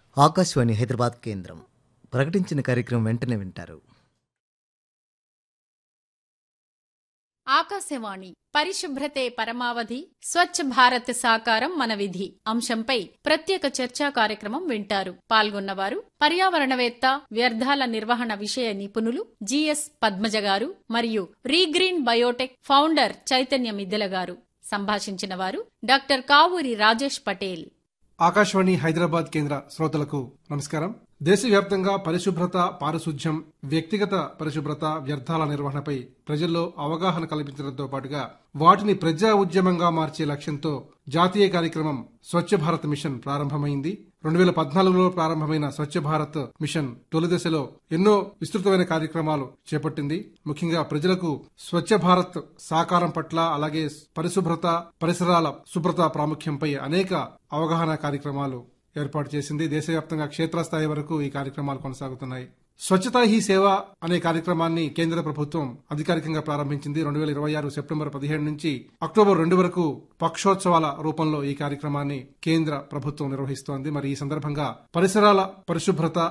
ఆకాశవాణి హైదరాబాద్ కేంద్రం ప్రకటించిన కార్యక్రమం వెంటనే వింటారు ఆకాశవాణి పరిశుభ్రతే పరమావధి స్వచ్ఛ భారత్ సాకారం మన విధి అంశంపై ప్రత్యేక చర్చా కార్యక్రమం వింటారు పాల్గొన్నవారు పర్యావరణవేత్త వ్యర్థాల నిర్వహణ విషయ నిపుణులు జిఎస్ పద్మజ గారు మరియు రీగ్రీన్ బయోటెక్ ఫౌండర్ చైతన్య మిద్దెల గారు సంభాషించిన వారు డాక్టర్ కావూరి రాజేష్ పటేల్ ఆకాశవాణి హైదరాబాద్ కేంద్ర శ్రోతలకు నమస్కారం దేశవ్యాప్తంగా పరిశుభ్రత పారిశుధ్యం వ్యక్తిగత పరిశుభ్రత వ్యర్థాల నిర్వహణపై ప్రజల్లో అవగాహన కల్పించడంతో పాటుగా వాటిని ప్రజా ఉద్యమంగా మార్చే లక్ష్యంతో జాతీయ కార్యక్రమం స్వచ్ఛ భారత్ మిషన్ ప్రారంభమైంది రెండు వేల పద్నాలుగులో ప్రారంభమైన స్వచ్ఛ భారత్ మిషన్ తొలి దశలో ఎన్నో విస్తృతమైన కార్యక్రమాలు చేపట్టింది ముఖ్యంగా ప్రజలకు స్వచ్ఛ భారత్ సాకారం పట్ల అలాగే పరిశుభ్రత పరిసరాల శుభ్రత ప్రాముఖ్యంపై అనేక అవగాహన కార్యక్రమాలు ఏర్పాటు చేసింది దేశవ్యాప్తంగా క్షేత్రస్థాయి వరకు ఈ కార్యక్రమాలు కొనసాగుతున్నాయి స్వచ్ఛతా హీ సేవ అనే కార్యక్రమాన్ని కేంద్ర ప్రభుత్వం అధికారికంగా ప్రారంభించింది రెండు వేల ఇరవై ఆరు సెప్టెంబర్ పదిహేడు నుంచి అక్టోబర్ రెండు వరకు పక్షోత్సవాల రూపంలో ఈ కార్యక్రమాన్ని కేంద్ర ప్రభుత్వం నిర్వహిస్తోంది మరి ఈ సందర్భంగా పరిసరాల పరిశుభ్రత